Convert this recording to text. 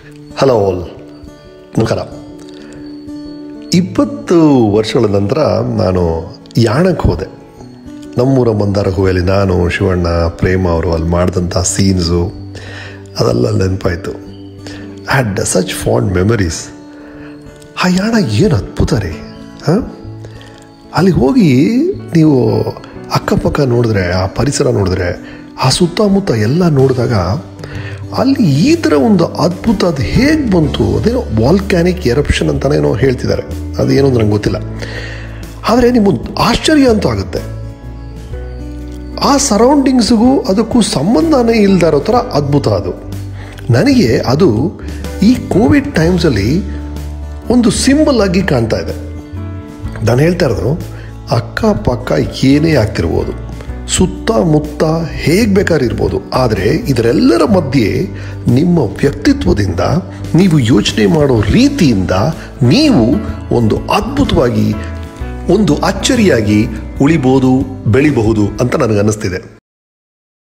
hello all ನಮಸ್ಕಾರ ಇಪ್ಪತ್ತು ವರ್ಷಗಳ ನಂತರ ನಾನು ಯಾಣಕ್ಕೆ ಹೋದೆ ನಮ್ಮೂರ ಮಂದಾರ ಹೂವಲ್ಲಿ ನಾನು ಶಿವಣ್ಣ ಪ್ರೇಮ ಅವರು ಅಲ್ಲಿ ಮಾಡಿದಂಥ ಸೀನ್ಸು ಅದೆಲ್ಲ ನೆನಪಾಯಿತು ಹ್ಯಾಡ್ ಸಚ್ ಫಾಂಡ್ ಮೆಮರೀಸ್ ಆ ಯಾಣ ಏನು ಅದ್ಭುತ ರೀ ಹಾಂ ಅಲ್ಲಿಗೆ ಹೋಗಿ ನೀವು ಅಕ್ಕಪಕ್ಕ ನೋಡಿದ್ರೆ ಆ ಪರಿಸರ ನೋಡಿದ್ರೆ ಆ ಸುತ್ತಮುತ್ತ ಎಲ್ಲ ನೋಡಿದಾಗ ಅಲ್ಲಿ ಈ ಥರ ಒಂದು ಅದ್ಭುತ ಅದು ಹೇಗೆ ಬಂತು ಅದೇನೋ ವಾಲ್ಕ್ಯಾನಿಕ್ ಎರಪ್ಷನ್ ಅಂತಲೇನೋ ಹೇಳ್ತಿದ್ದಾರೆ ಅದೇನೋ ನಂಗೆ ಗೊತ್ತಿಲ್ಲ ಆದರೆ ನಿಮ್ಮೊಂದು ಆಶ್ಚರ್ಯ ಅಂತೂ ಆಗುತ್ತೆ ಆ ಸರೌಂಡಿಂಗ್ಸ್ಗೂ ಅದಕ್ಕೂ ಸಂಬಂಧನೇ ಇಲ್ಲದ ಇರೋ ಥರ ಅದ್ಭುತ ಅದು ನನಗೆ ಅದು ಈ ಕೋವಿಡ್ ಟೈಮ್ಸಲ್ಲಿ ಒಂದು ಸಿಂಬಲ್ ಆಗಿ ಕಾಣ್ತಾ ಇದೆ ನಾನು ಹೇಳ್ತಾ ಇರೋದು ಅಕ್ಕಪಕ್ಕ ಏನೇ ಆಗ್ತಿರ್ಬೋದು ಸುತ್ತಮುತ್ತ ಹೇಗೆ ಬೇಕಾದ್ರೆ ಇರ್ಬೋದು ಆದರೆ ಇದರೆಲ್ಲರ ಮಧ್ಯೆ ನಿಮ್ಮ ವ್ಯಕ್ತಿತ್ವದಿಂದ ನೀವು ಯೋಚನೆ ಮಾಡೋ ರೀತಿಯಿಂದ ನೀವು ಒಂದು ಅದ್ಭುತವಾಗಿ ಒಂದು ಅಚ್ಚರಿಯಾಗಿ ಉಳಿಬೋದು ಬೆಳಿಬಹುದು ಅಂತ ನನಗನ್ನಿಸ್ತಿದೆ